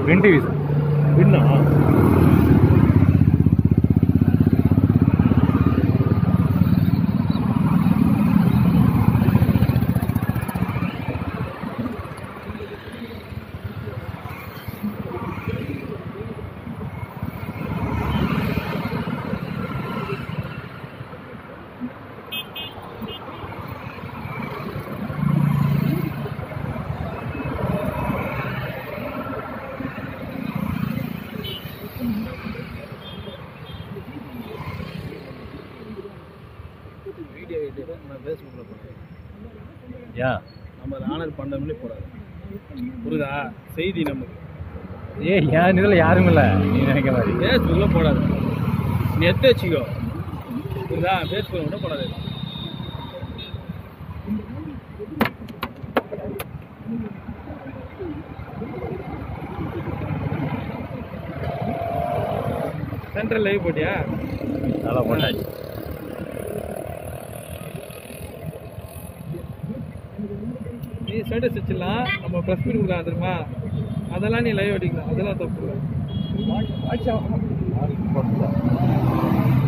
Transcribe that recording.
win TV sir வின்னா video எடுத்து நான் ஃபேஸ்புக்கில் போடுறேன் ஏன் நம்ம ஆனர் பண்ணோம்னே போடாது புரியுதா செய்தி நமக்கு ஏய் என் இதில் யாரும் இல்லை நீ நினைக்க மாதிரி ஃபேஸ்புக்கில் போடாது நீ எடுத்து வச்சுக்கோ புரியுதா ஃபேஸ்புக்கில் மட்டும் போடாது சென்ட்ரல் லைவ் போட்டியா நல்லா போட்டாச்சு நீ ஸ்டேட்டஸ் வச்சிடலாம் நம்ம ப்ரெஸ் மீட் கொடுக்கலாம் தெரியுமா அதெல்லாம் நீ லைவ் அடிக்கலாம் அதெல்லாம் தப்பு இல்லை